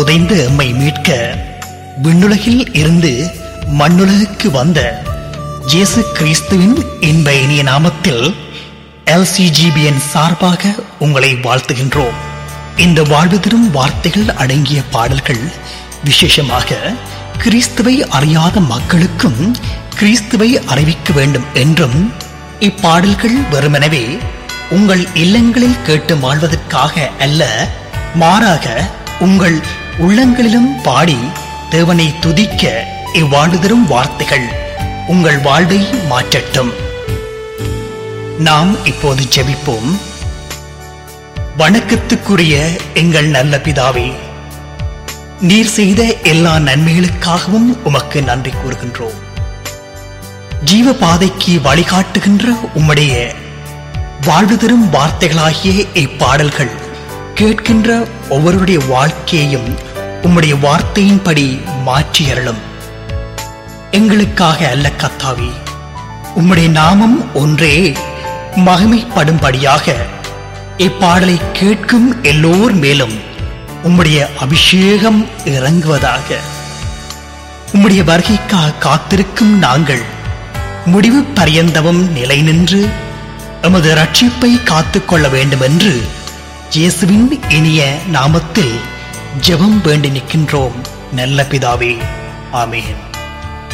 புதைந்து எம்மை மீட்க விண்ணுலகில் இருந்து மண்ணுலகுக்கு வந்த இயேசு கிறிஸ்துவின் இன்ப இனிய நாமத்தில் எல்சிஜிபிஎன் சார்பாக உங்களை வாழ்த்துகின்றோம் இந்த வாழ்வு தரும் வார்த்தைகள் அடங்கிய பாடல்கள் விசேஷமாக கிறிஸ்துவை அறியாத மக்களுக்கும் கிறிஸ்துவை அறிவிக்க வேண்டும் என்றும் இப்பாடல்கள் வெறுமெனவே உங்கள் இல்லங்களில் கேட்டு வாழ்வதற்காக அல்ல மாறாக உங்கள் உள்ளங்களிலும் பாடி தேவனை துதிக்க இவ்வாழ்வு தரும் வார்த்தைகள் உங்கள் வாழ்வை மாற்றட்டும் நாம் இப்போது ஜெபிப்போம் வணக்கத்துக்குரிய எங்கள் நல்ல பிதாவே நீர் செய்த எல்லா நன்மைகளுக்காகவும் உமக்கு நன்றி கூறுகின்றோம் ஜீவ பாதைக்கு வழிகாட்டுகின்ற உம்முடைய வாழ்வு தரும் வார்த்தைகளாகிய இப்பாடல்கள் கேட்கின்ற ஒவ்வொருடைய வாழ்க்கையையும் உம்முடைய வார்த்தையின்படி மாற்றி அருளும் எங்களுக்காக அல்ல கத்தாவி உம்முடைய நாமம் ஒன்றே மகிமைப்படும்படியாக இப்பாடலை கேட்கும் எல்லோர் மேலும் உம்முடைய அபிஷேகம் இறங்குவதாக உம்முடைய வருகைக்காக காத்திருக்கும் நாங்கள் முடிவு பரியந்தமும் நிலை நின்று எமது ரட்சிப்பை காத்துக்கொள்ள வேண்டும் என்று இயேசுவின் இனிய நாமத்தில் ஜெபம் வேண்டி நிற்கின்றோம் நல்ல பிதாவே ஆமேன்